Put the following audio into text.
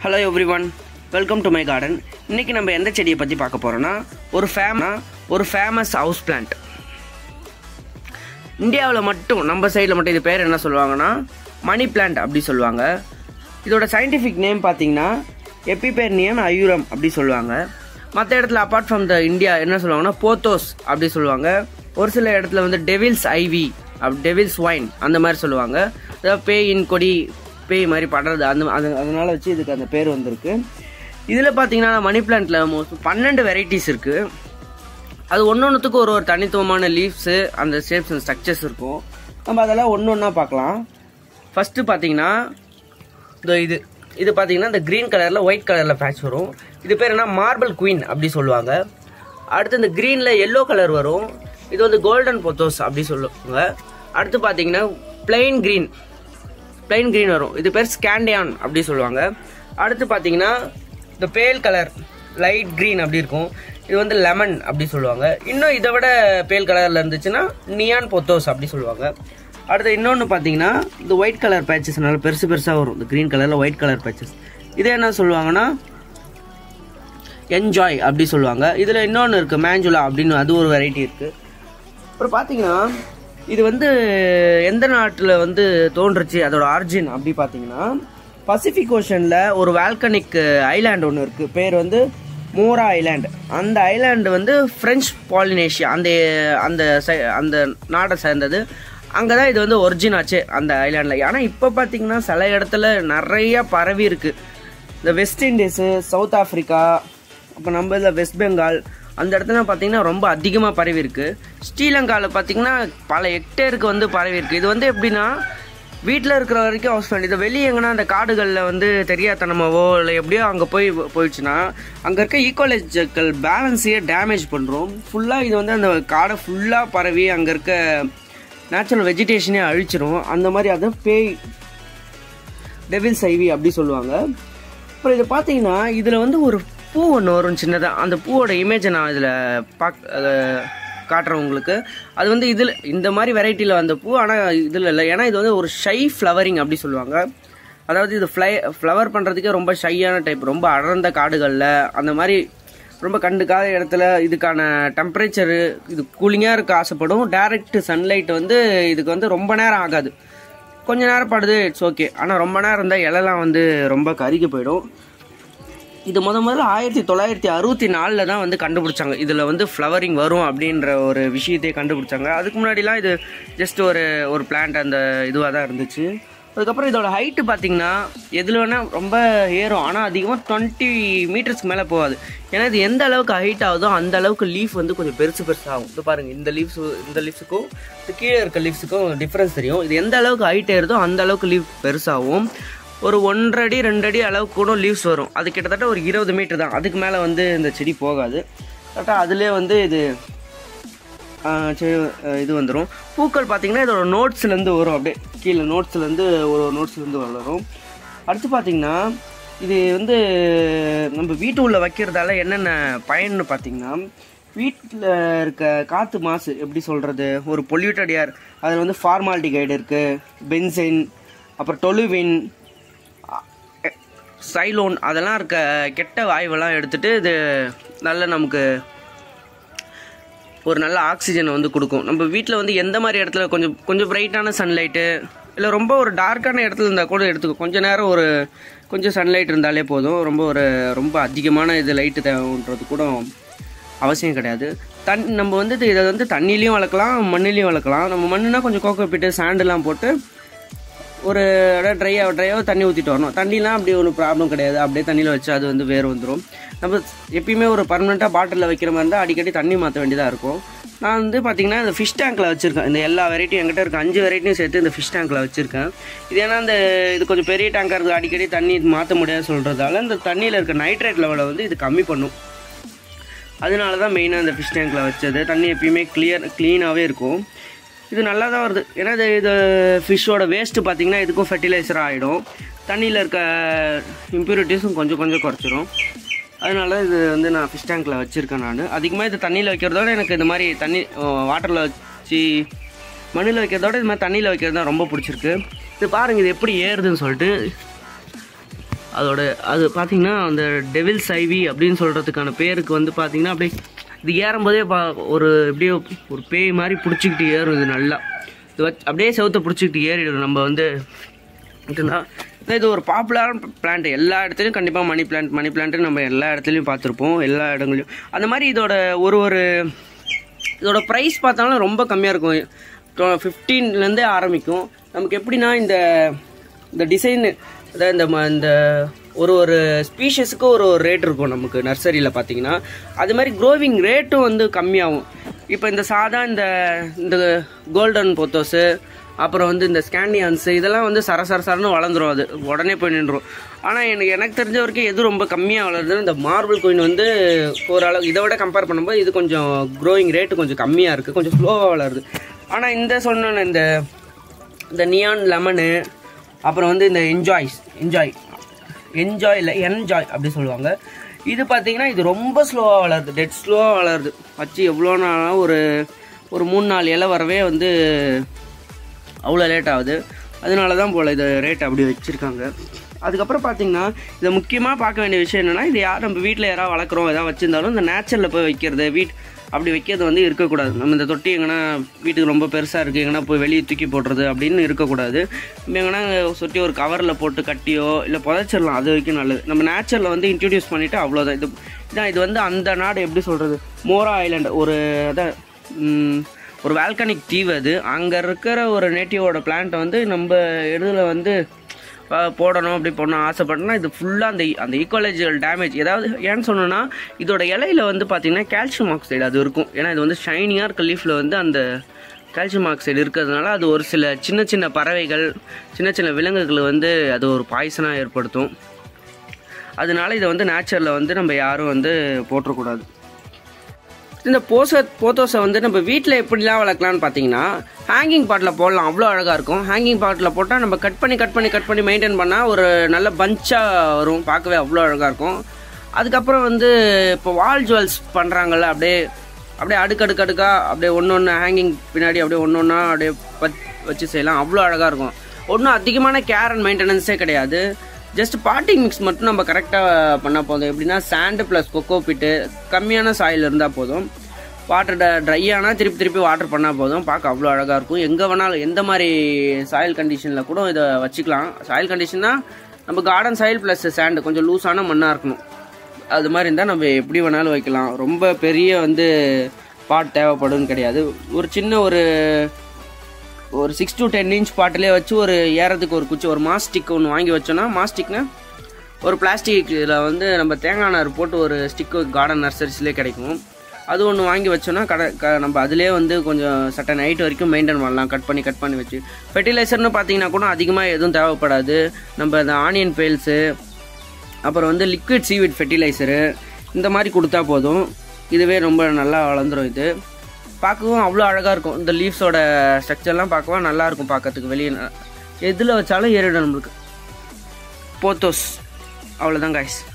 hello everyone welcome to my garden இன்றைக்கி நம்ம எந்த செடியை பற்றி பார்க்க போகிறோன்னா ஒரு ஃபேம ஒரு ஃபேமஸ் ஹவுஸ் பிளான்ட் இந்தியாவில் மட்டும் நம்ம சைடில் மட்டும் இது பேர் என்ன சொல்லுவாங்கன்னா மணி பிளான்ட் அப்படி சொல்லுவாங்க இதோட சயின்டிஃபிக் நேம் பார்த்தீங்கன்னா எப்பிபெர்னியன் அயூரம் அப்படி சொல்லுவாங்க மற்ற இடத்துல அப்பார்ட் ஃப்ரம் த இந்தியா என்ன சொல்லுவாங்கன்னா போத்தோஸ் அப்படி சொல்லுவாங்க ஒரு சில இடத்துல வந்து டெவில்ஸ் ஐவி அப் டெவில்ஸ் ஒயின் அந்த மாதிரி சொல்லுவாங்க அதாவது பேயின் கொடி பேய் மாதிரி படுறது அந்த அது அதனால வச்சு இதுக்கு அந்த பேர் வந்திருக்கு இதில் பார்த்தீங்கன்னா மணி பிளான்ட்டில் மோஸ்ட் பன்னெண்டு வெரைட்டிஸ் இருக்குது அது ஒன்று ஒன்றுத்துக்கும் ஒரு ஒரு தனித்துவமான லீவ்ஸு அந்த ஷேப்ஸ் அண்ட் ஸ்ட்ரக்சர்ஸ் இருக்கும் நம்ம அதெல்லாம் ஒன்று ஒன்றா பார்க்கலாம் ஃபஸ்ட்டு பார்த்தீங்கன்னா இந்த இது இது பார்த்தீங்கன்னா இந்த க்ரீன் கலரில் ஒயிட் கலரில் பேட்ச் வரும் இது பேர் என்ன மார்பிள் குயின் அப்படி சொல்லுவாங்க அடுத்து இந்த க்ரீனில் எல்லோ கலர் வரும் இது வந்து கோல்டன் பொத்தோஸ் அப்படி சொல்லுவாங்க அடுத்து பார்த்தீங்கன்னா பிளெயின் க்ரீன் பிளைன் க்ரீன் வரும் இது பேர் ஸ்கேண்டியான் அப்படி சொல்லுவாங்க அடுத்து பார்த்தீங்கன்னா இந்த பேல் கலர் லைட் க்ரீன் அப்படி இருக்கும் இது வந்து லெமன் அப்படி சொல்லுவாங்க இன்னும் இதை விட பேல் கலரில் இருந்துச்சுன்னா நியான் பொத்தோஸ் அப்படி சொல்லுவாங்க அடுத்து இன்னொன்று பார்த்தீங்கன்னா இந்த ஒயிட் கலர் பேச்சஸ் நல்லா பெருசு பெருசாக வரும் இந்த க்ரீன் கலரில் ஒயிட் கலர் பேச்சஸ் இது என்ன சொல்லுவாங்கன்னா என்ஜாய் அப்படி சொல்லுவாங்க இதில் இன்னொன்று இருக்குது மேஞ்சுலா அப்படின்னு அது ஒரு வெரைட்டி இருக்குது அப்புறம் பார்த்தீங்கன்னா இது வந்து எந்த நாட்டில் வந்து தோன்றுச்சு அதோட ஆரிஜின் அப்படி பார்த்தீங்கன்னா பசிபிக் ஓஷனில் ஒரு வால்கனிக் ஐலாண்ட் ஒன்று இருக்குது பேர் வந்து மோரா ஐலாண்ட் அந்த ஐலாண்டு வந்து ஃப்ரெஞ்ச் பாலினேஷியா அந்த அந்த சை- அந்த நாடை சேர்ந்தது அங்கே தான் இது வந்து ஒரிஜின் ஆச்சு அந்த ஐலாண்டில் ஆனால் இப்போ பார்த்தீங்கன்னா சில இடத்துல நிறைய பரவி இருக்குது இந்த வெஸ்ட் இண்டீஸு சவுத் ஆஃப்ரிக்கா அப்போ நம்ம இதில் வெஸ்ட் பெங்கால் அந்த இடத்துல பார்த்தீங்கன்னா ரொம்ப அதிகமாக பரவி இருக்கு ஸ்ரீலங்காவில் பார்த்தீங்கன்னா பல ஹெக்டேருக்கு வந்து பரவி இருக்கு இது வந்து எப்படின்னா வீட்டில் இருக்கிற வரைக்கும் ஹவுஸ் பிளான்ட் இது வெளியே எங்கன்னா அந்த காடுகளில் வந்து தெரியாதனமாவோ இல்லை எப்படியோ அங்கே போய் போயிடுச்சுன்னா அங்கே இருக்க ஈக்கோலஜிக்கல் பேலன்ஸையே டேமேஜ் பண்ணுறோம் ஃபுல்லாக இது வந்து அந்த காடை ஃபுல்லாக பரவி அங்கே இருக்க நேச்சுரல் வெஜிடேஷனே அழிச்சிரும் அந்த மாதிரி அது பேய் டெவில்ஸ் ஐவி அப்படி சொல்லுவாங்க அப்புறம் இதை பார்த்தீங்கன்னா இதில் வந்து ஒரு பூ ஒன்று வரும் சின்னதாக அந்த பூவோட இமேஜை நான் இதில் பாக் அதை காட்டுறேன் உங்களுக்கு அது வந்து இதில் இந்த மாதிரி வெரைட்டியில் வந்த பூ ஆனால் இதில் இல்லை ஏன்னா இது வந்து ஒரு ஷை ஃப்ளவரிங் அப்படி சொல்லுவாங்க அதாவது இது ஃப்ளை ஃப்ளவர் பண்ணுறதுக்கே ரொம்ப ஷையான டைப் ரொம்ப அடர்ந்த காடுகளில் அந்த மாதிரி ரொம்ப கண்டுக்காத இடத்துல இதுக்கான டெம்பரேச்சரு இது கூலிங்காக இருக்க ஆசைப்படும் டைரக்ட் சன்லைட் வந்து இதுக்கு வந்து ரொம்ப நேரம் ஆகாது கொஞ்ச நேரம் படுது இட்ஸ் ஓகே ஆனால் ரொம்ப நேரம் இருந்தால் இலைலாம் வந்து ரொம்ப கருகி போயிடும் இது முத முதல்ல ஆயிரத்தி தொள்ளாயிரத்தி அறுபத்தி நாலில் தான் வந்து கண்டுபிடிச்சாங்க இதில் வந்து ஃப்ளவரிங் வரும் அப்படின்ற ஒரு விஷயத்தையே கண்டுபிடிச்சாங்க அதுக்கு முன்னாடிலாம் இது ஜஸ்ட் ஒரு ஒரு பிளான்ட் அந்த இதுவாக தான் இருந்துச்சு அதுக்கப்புறம் இதோட ஹைட்டு பார்த்தீங்கன்னா எதில் வேணால் ரொம்ப ஏறும் ஆனால் அதிகமாக டுவெண்ட்டி மீட்டர்ஸ்க்கு மேலே போகாது ஏன்னா இது எந்த அளவுக்கு ஹைட் ஆகுதோ அந்த அளவுக்கு லீஃப் வந்து கொஞ்சம் பெருசு பெருசாகும் இது பாருங்கள் இந்த லீவ்ஸ் இந்த லீவ்ஸுக்கும் இந்த கீழே இருக்க லீவ்ஸுக்கும் டிஃப்ரென்ஸ் தெரியும் இது எந்த அளவுக்கு ஹைட் ஏறுதோ அந்த அளவுக்கு லீஃப் பெருசாகும் ஒரு ஒன்றரை அடி ரெண்டு அடி அளவுக்கு கூட லீவ்ஸ் வரும் அது கிட்டத்தட்ட ஒரு இருபது மீட்டர் தான் அதுக்கு மேலே வந்து இந்த செடி போகாது கரெக்டாக அதிலே வந்து இது ஆ, செடி ஆ, இது வந்துடும் பூக்கள் பார்த்தீங்கன்னா இதோட நோட்ஸ்லேருந்து வரும் அப்படியே கீழே நோட்ஸ்லேருந்து ஒரு ஒரு நோட்ஸ்லேருந்து வளரும் அடுத்து பார்த்தீங்கன்னா இது வந்து நம்ம வீட்டு உள்ள வைக்கிறதால என்னென்ன பயன்னு பார்த்தீங்கன்னா வீட்டில் இருக்க காற்று மாசு எப்படி சொல்கிறது ஒரு பொல்யூட்டட் ஏர் அதில் வந்து ஃபார்மாலிட்டிகைடு இருக்குது பென்சின் அப்புறம் டொலுவின் சைலோன் அதெல்லாம் இருக்க கெட்ட வாயுவெல்லாம் எடுத்துட்டு இது நல்ல நமக்கு ஒரு நல்ல ஆக்சிஜனை வந்து கொடுக்கும் நம்ம வீட்டில் வந்து எந்த மாதிரி இடத்துல கொஞ்சம் கொஞ்சம் பிரைட்டான சன்லைட்டு இல்லை ரொம்ப ஒரு டார்க்கான இடத்துல இருந்தால் கூட எடுத்துக்கும் கொஞ்ச நேரம் ஒரு கொஞ்சம் சன்லைட் இருந்தாலே போதும் ரொம்ப ஒரு ரொம்ப அதிகமான இது லைட்டு தேவைன்றது கூட அவசியம் கிடையாது தண் நம்ம வந்து இதை வந்து தண்ணிலையும் வளர்க்கலாம் மண்ணிலையும் வளர்க்கலாம் நம்ம மண்ணுனா கொஞ்சம் கோகோ பிட்டு சாண்டெல்லாம் போட்டு ஒரு இடம் ட்ரையாக ட்ரையாக தண்ணி ஊற்றிட்டு வரணும் தண்ணிலாம் அப்படி ஒரு ப்ராப்ளம் கிடையாது அப்படியே தண்ணியில் வச்சு அது வந்து வேர் வந்துடும் நம்ம எப்பயுமே ஒரு பர்மனெண்ட்டாக பாட்டிலில் வைக்கிற மாதிரி இருந்தால் அடிக்கடி தண்ணி மாற்ற வேண்டியதாக இருக்கும் நான் வந்து பார்த்தீங்கன்னா இந்த ஃபிஷ் டேங்க்கில் வச்சுருக்கேன் இந்த எல்லா வெரைட்டியும் என்கிட்ட இருக்க அஞ்சு வெரைட்டியும் சேர்த்து இந்த ஃபிஷ் டேங்க்கில் வச்சுருக்கேன் இது ஏன்னா இந்த இது கொஞ்சம் பெரிய டேங்காக இருக்குது அடிக்கடி தண்ணி மாற்ற முடியாது சொல்கிறதால இந்த தண்ணியில் இருக்க நைட்ரேட் லெவலை வந்து இது கம்மி பண்ணும் அதனால தான் மெயினாக இந்த ஃபிஷ் டேங்க்கில் வச்சது தண்ணி எப்பயுமே கிளியர் க்ளீனாகவே இருக்கும் இது நல்லா தான் வருது ஏன்னா இது இது ஃபிஷ்ஷோட வேஸ்ட்டு பார்த்தீங்கன்னா இதுக்கும் ஃபெர்டிலைசர் ஆகிடும் தண்ணியில் இருக்க இம்ப்யூரிட்டிஸும் கொஞ்சம் கொஞ்சம் குறைச்சிரும் அதனால இது வந்து நான் ஃபிஷ் டேங்க்கில் வச்சுருக்கேன் நான் அதிகமாக இது தண்ணியில் வைக்கிறதோட எனக்கு இந்த மாதிரி தண்ணி வாட்டரில் வச்சு மண்ணில் வைக்கிறதோட இது மாதிரி தண்ணியில் வைக்கிறது தான் ரொம்ப பிடிச்சிருக்கு இது பாருங்கள் இது எப்படி ஏறுதுன்னு சொல்லிட்டு அதோட அது பார்த்தீங்கன்னா அந்த டெவில்ஸ் ஐவி அப்படின்னு சொல்கிறதுக்கான பேருக்கு வந்து பார்த்தீங்கன்னா அப்படியே இது ஏறும்போதே பா ஒரு எப்படியோ ஒரு பேய் மாதிரி பிடிச்சிக்கிட்டு ஏறும் இது நல்லா இது வச்சு அப்படியே செவுத்த பிடிச்சிக்கிட்டு ஏறிடும் நம்ம வந்து இதுனா இது ஒரு பாப்புலரான பிளான்ட் எல்லா இடத்துலையும் கண்டிப்பாக மணி பிளான்ட் மணி பிளான்ட்டு நம்ம எல்லா இடத்துலையும் பார்த்துருப்போம் எல்லா இடங்களையும் அந்த மாதிரி இதோட ஒரு ஒரு இதோட ப்ரைஸ் பார்த்தாலும் ரொம்ப கம்மியாக இருக்கும் ஃபிஃப்டீன்லேருந்தே ஆரம்பிக்கும் நமக்கு எப்படின்னா இந்த இந்த டிசைன் அதாவது இந்த ம- இந்த ஒரு ஒரு ஸ்பீஷஸுக்கு ஒரு ஒரு ரேட் இருக்கும் நமக்கு நர்சரியில் பார்த்தீங்கன்னா அது மாதிரி க்ரோவிங் ரேட்டும் வந்து கம்மியாகும் இப்போ இந்த சாதா இந்த இந்த கோல்டன் பொத்தோஸு அப்புறம் வந்து இந்த ஸ்கேண்டியான்ஸு இதெல்லாம் வந்து சர சர சரன்னு வளர்ந்துரும் அது உடனே போய் நின்றும் ஆனால் எனக்கு எனக்கு தெரிஞ்ச வரைக்கும் எது ரொம்ப கம்மியாக வளருதுன்னு இந்த மார்பிள் கோயின் வந்து ஓரளவு இதை விட கம்பேர் பண்ணும்போது இது கொஞ்சம் க்ரோயிங் ரேட்டு கொஞ்சம் கம்மியாக இருக்குது கொஞ்சம் ஸ்லோவாக வளருது ஆனால் இந்த சொன்ன இந்த இந்த நியான் லெமனு அப்புறம் வந்து இந்த என்ஜாய்ஸ் என்ஜாய் என்ஜாய் இல்லை என்ஜாய் அப்படி சொல்லுவாங்க இது பார்த்தீங்கன்னா இது ரொம்ப ஸ்லோவாக வளருது டெட் ஸ்லோவாக வளருது வச்சு எவ்வளோ நாளாக ஒரு ஒரு மூணு நாலு இலை வரவே வந்து அவ்வளோ லேட் ஆகுது அதனால தான் போல் இது ரேட் அப்படி வச்சுருக்காங்க அதுக்கப்புறம் பார்த்தீங்கன்னா இதை முக்கியமாக பார்க்க வேண்டிய விஷயம் என்னென்னா இது யார் நம்ம வீட்டில் யாராவது வளர்க்குறோம் எதாவது வச்சுருந்தாலும் இந்த நேச்சரில் போய் வைக்கிறது வீட் அப்படி வைக்கிறது வந்து இருக்கக்கூடாது நம்ம இந்த தொட்டி எங்கன்னா வீட்டுக்கு ரொம்ப பெருசாக இருக்குது எங்கன்னா போய் வெளியே தூக்கி போடுறது அப்படின்னு இருக்கக்கூடாது நம்ம எங்கன்னா சுற்றி ஒரு கவரில் போட்டு கட்டியோ இல்லை புதைச்சிடலாம் அது வரைக்கும் நல்லது நம்ம நேச்சரில் வந்து இன்ட்ரடியூஸ் பண்ணிவிட்டு அவ்வளோதான் இது இதான் இது வந்து அந்த நாடு எப்படி சொல்கிறது மோரா ஐலாண்ட் ஒரு அதான் ம், ஒரு வால்கனிக் தீவு அது அங்கே இருக்கிற ஒரு நேட்டிவோட பிளான்ட்டை வந்து நம்ம இதில் வந்து அஹ், போடணும் அப்படி போடணும் ஆசைப்பட்டோம்னா இது ஃபுல்லாக அந்த அந்த ஈக்குவலைஜல் டேமேஜ் ஏதாவது ஏன்னு சொன்னோன்னா இதோட இலையில வந்து பார்த்தீங்கன்னா கால்சியம் ஆக்சைடு அது இருக்கும் ஏன்னா இது வந்து ஷைனியாக இருக்க லீஃபில் வந்து அந்த கால்சியம் ஆக்சைடு இருக்கிறதுனால அது ஒரு சில சின்ன சின்ன பறவைகள் சின்ன சின்ன விலங்குகள் வந்து அது ஒரு பாய்சனாக ஏற்படுத்தும் அதனால இதை வந்து நேச்சரில் வந்து நம்ம யாரும் வந்து போட்டுறக்கூடாது இந்த போச போத்தோஸை வந்து நம்ம வீட்டில் எப்படிலாம் வளர்க்கலாம்னு பார்த்தீங்கன்னா ஹேங்கிங் பாட்டில் போடலாம் அவ்வளோ அழகாக இருக்கும் ஹேங்கிங் பாட்டில் போட்டால் நம்ம கட் பண்ணி கட் பண்ணி கட் பண்ணி மெயின்டைன் பண்ணால் ஒரு நல்ல பஞ்சாக வரும் பார்க்கவே அவ்வளோ அழகாக இருக்கும் அதுக்கப்புறம் வந்து இப்போ வால் ஜுவல்ஸ் பண்ணுறாங்கல்ல அப்படியே அப்படியே அடுக்கடுக்கு அடுக்காக அப்படியே ஒன்று ஒன்று ஹேங்கிங் பின்னாடி அப்படியே ஒன்று ஒன்றா அப்படியே பத் வச்சு செய்யலாம் அவ்வளோ அழகாக இருக்கும் ஒன்றும் அதிகமான கேர் அண்ட் மெயின்டெனன்ஸே கிடையாது ஜஸ்ட் பாட்டிங் மிக்ஸ் மட்டும் நம்ம கரெக்டாக பண்ணால் போதும் எப்படின்னா சாண்டு ப்ளஸ் கொக்கோ பிட்டு கம்மியான சாயில் இருந்தால் போதும் வாட்டர் ட்ரை ஆனால் திருப்பி திருப்பி வாட்டர் பண்ணால் போதும் பார்க்க அவ்வளோ அழகாக இருக்கும் எங்கே வேணாலும் எந்த மாதிரி சாயில் கண்டிஷனில் கூட இதை வச்சுக்கலாம் சாயில் கண்டிஷன்னா நம்ம கார்டன் சாயில் ப்ளஸ் சாண்டு கொஞ்சம் லூஸான மண்ணாக இருக்கணும் அது மாதிரி இருந்தால் நம்ம எப்படி வேணாலும் வைக்கலாம் ரொம்ப பெரிய வந்து பாட் தேவைப்படும்னு கிடையாது ஒரு சின்ன ஒரு ஒரு சிக்ஸ் டு டென் இன்ச் பாட்டிலே வச்சு ஒரு ஏறதுக்கு ஒரு குச்சி ஒரு மாஸ்டிக் ஒன்று வாங்கி வச்சோன்னா மாஸ்டிக்னா ஒரு பிளாஸ்டிக் இதில் வந்து நம்ம தேங்காய் நார் போட்டு ஒரு ஸ்டிக்கு கார்டன் நர்சரிஸ்லேயே கிடைக்கும் அது ஒன்று வாங்கி வச்சோன்னா கடை க நம்ம அதிலே வந்து கொஞ்சம் சட்ட நைட் வரைக்கும் மெயின்டைன் பண்ணலாம் கட் பண்ணி கட் பண்ணி வச்சு ஃபெர்டிலைசர்னு பார்த்தீங்கன்னா கூட அதிகமாக எதுவும் தேவைப்படாது நம்ம இந்த ஆனியன் பேல்ஸு அப்புறம் வந்து லிக்விட் சீவிட் ஃபெர்டிலைசரு இந்த மாதிரி கொடுத்தா போதும் இதுவே ரொம்ப நல்லா வளர்ந்துரும் இது பார்க்கவும் அவ்வளோ அழகாக இருக்கும் இந்த லீவ்ஸோட ஸ்ட்ரக்சர்லாம் பார்க்கவும் நல்லா இருக்கும் பார்க்கறதுக்கு வெளியே எதில் வச்சாலும் ஏறிடும் நம்மளுக்கு போத்தோஸ் அவ்வளோதான் காய்ஸ்